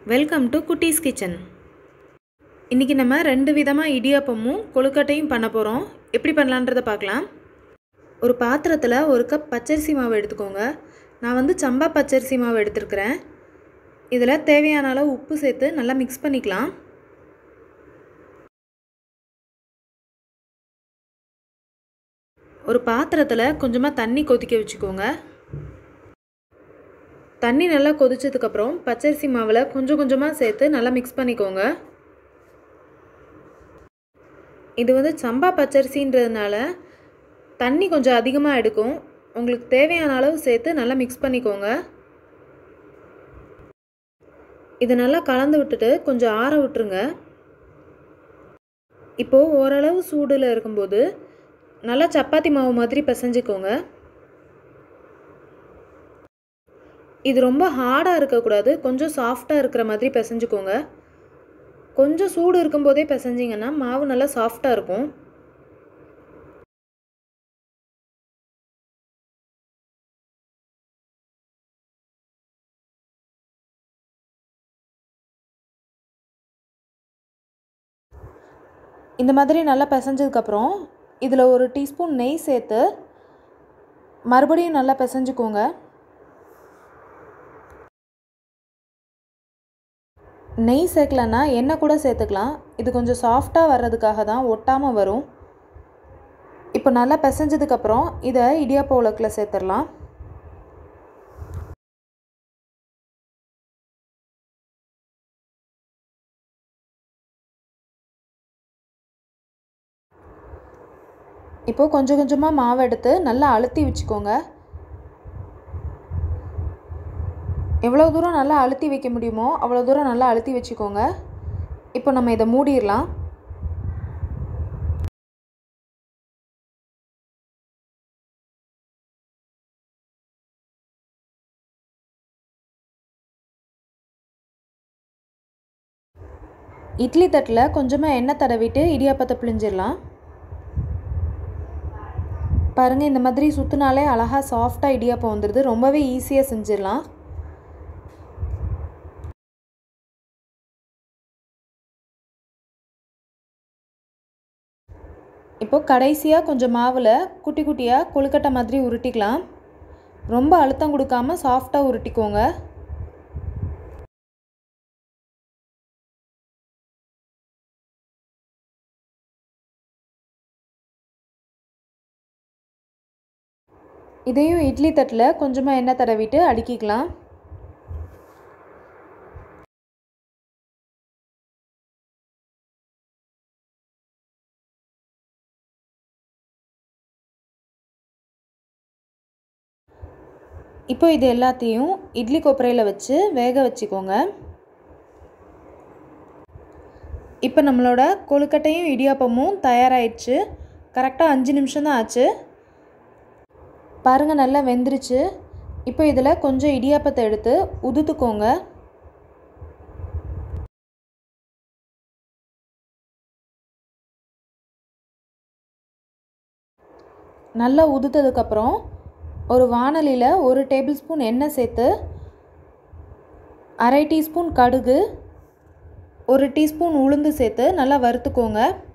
welcome to குட்டீஸ் kitchen இன்றைக்கி நம்ம ரெண்டு விதமாக இடியாப்பமும் கொழுக்கட்டையும் பண்ண போகிறோம் எப்படி பண்ணலான்றதை பார்க்கலாம் ஒரு பாத்திரத்தில் ஒரு கப் பச்சரிசி மாவு எடுத்துக்கோங்க நான் வந்து சம்பா பச்சரிசி மாவு எடுத்துருக்கிறேன் இதில் தேவையான அளவு உப்பு சேர்த்து நல்லா மிக்ஸ் பண்ணிக்கலாம் ஒரு பாத்திரத்தில் கொஞ்சமாக தண்ணி கொதிக்க வச்சுக்கோங்க தண்ணி நல்லா கொதிச்சதுக்கப்புறம் பச்சரிசி மாவில் கொஞ்சம் கொஞ்சமாக சேர்த்து நல்லா மிக்ஸ் பண்ணிக்கோங்க இது வந்து சம்பா பச்சரிசின்றதுனால தண்ணி கொஞ்சம் அதிகமாக எடுக்கும் உங்களுக்கு தேவையான அளவு சேர்த்து நல்லா மிக்ஸ் பண்ணிக்கோங்க இது நல்லா கலந்து விட்டுட்டு கொஞ்சம் ஆற விட்டுருங்க இப்போது ஓரளவு சூடில் இருக்கும்போது நல்லா சப்பாத்தி மாவு மாதிரி பிசைஞ்சிக்கோங்க இது ரொம்ப ஹார்டாக இருக்கக்கூடாது கொஞ்சம் சாஃப்டாக இருக்கிற மாதிரி பிசைஞ்சுக்கோங்க கொஞ்சம் சூடு இருக்கும்போதே பிசைஞ்சிங்கன்னா மாவு நல்லா சாஃப்டாக இருக்கும் இந்த மாதிரி நல்லா பிசைஞ்சதுக்கப்புறம் இதில் ஒரு டீஸ்பூன் நெய் சேர்த்து மறுபடியும் நல்லா பிசைஞ்சுக்கோங்க நெய் சேர்க்கலன்னா எண்ணெய் கூட சேர்த்துக்கலாம் இது கொஞ்சம் சாஃப்டாக வர்றதுக்காக தான் ஒட்டாமல் வரும் இப்போ நல்லா பிசைஞ்சதுக்கப்புறம் இதை இடியாப்ப உலக்கில் சேர்த்துடலாம் இப்போது கொஞ்சம் கொஞ்சமாக மாவு எடுத்து நல்லா அழுத்தி வச்சுக்கோங்க எவ்வளோ தூரம் நல்லா அழுத்தி வைக்க முடியுமோ அவ்வளோ தூரம் நல்லா அழுத்தி வச்சுக்கோங்க இப்போ நம்ம இதை மூடிடலாம் இட்லி தட்டில் கொஞ்சமாக எண்ணெய் தடவிட்டு இடியாப்பத்தை பிழிஞ்சிடலாம் பாருங்கள் இந்த மாதிரி சுற்றினாலே அழகாக சாஃப்டாக இடியாப்பம் வந்துடுது ரொம்பவே ஈஸியாக செஞ்சிடலாம் இப்போது கடைசியாக கொஞ்சம் மாவில் குட்டி குட்டியாக கொழுக்கட்டை மாதிரி உருட்டிக்கலாம் ரொம்ப அழுத்தம் கொடுக்காம சாஃப்டாக உருட்டிக்கோங்க இதையும் இட்லி தட்டில் கொஞ்சமாக எண்ணெய் தடவிட்டு அடுக்கிக்கலாம் இப்போ இது எல்லாத்தையும் இட்லி கொப்பரையில் வச்சு வேக வச்சுக்கோங்க இப்போ நம்மளோட கொழுக்கட்டையும் இடியாப்பமும் தயாராகிடுச்சு கரெக்டாக அஞ்சு நிமிஷம் தான் ஆச்சு பாருங்கள் நல்லா வெந்துருச்சு இப்போ இதில் கொஞ்சம் இடியாப்பத்தை எடுத்து உதுத்துக்கோங்க நல்லா உதுத்ததுக்கப்புறம் ஒரு வானலியில் ஒரு டேபிள் ஸ்பூன் எண்ணெய் சேர்த்து அரை டீஸ்பூன் கடுகு ஒரு டீஸ்பூன் உளுந்து சேர்த்து நல்லா வறுத்துக்கோங்க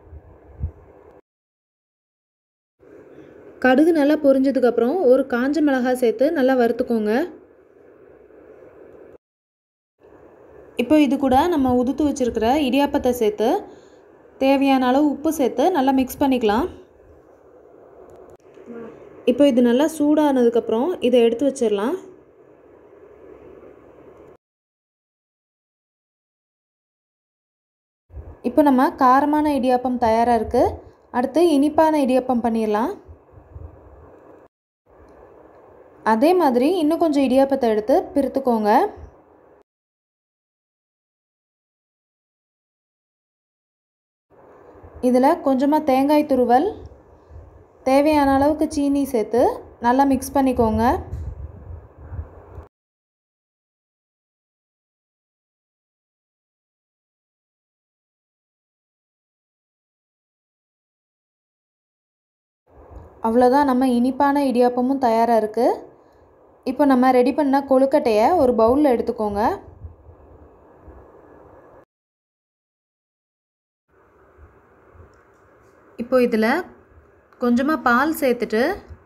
கடுகு நல்லா பொரிஞ்சதுக்கப்புறம் ஒரு காஞ்ச மிளகாய் சேர்த்து நல்லா வறுத்துக்கோங்க இப்போ இது கூட நம்ம உதுத்து வச்சுருக்கிற இடியாப்பத்தை சேர்த்து தேவையான அளவு உப்பு சேர்த்து நல்லா மிக்ஸ் பண்ணிக்கலாம் இப்போ இது நல்லா சூடானதுக்கப்புறம் இதை எடுத்து வச்சிடலாம் இப்போ நம்ம காரமான இடியாப்பம் தயாராக இருக்குது அடுத்து இனிப்பான இடியாப்பம் பண்ணிடலாம் அதே மாதிரி இன்னும் கொஞ்சம் இடியாப்பத்தை எடுத்து பிரித்துக்கோங்க இதில் கொஞ்சமாக தேங்காய் துருவல் தேவையான அளவுக்கு சீனி சேர்த்து நல்லா மிக்ஸ் பண்ணிக்கோங்க அவ்வளோதான் நம்ம இனிப்பான இடியாப்பமும் தயாராக இருக்குது இப்போ நம்ம ரெடி பண்ண கொழுக்கட்டையை ஒரு பவுலில் எடுத்துக்கோங்க இப்போ இதில் கொஞ்சமாக பால் சேர்த்துட்டு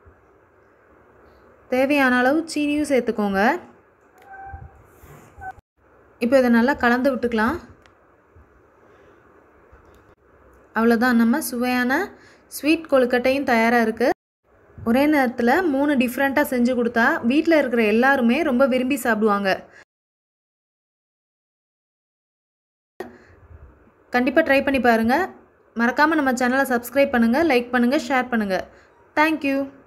தேவையான அளவு சீனியும் சேர்த்துக்கோங்க இப்போ இதை நல்லா கலந்து விட்டுக்கலாம் அவ்வளோதான் நம்ம சுவையான ஸ்வீட் கொழுக்கட்டையும் தயாராக இருக்குது ஒரே நேரத்தில் மூணு டிஃப்ரெண்ட்டாக செஞ்சு கொடுத்தா வீட்டில் இருக்கிற எல்லாருமே ரொம்ப விரும்பி சாப்பிடுவாங்க கண்டிப்பாக ட்ரை பண்ணி பாருங்கள் மறக்காமல் நம்ம சேனலை சப்ஸ்கிரைப் பண்ணுங்கள் லைக் பண்ணுங்கள் ஷேர் பண்ணுங்கள் தேங்க்யூ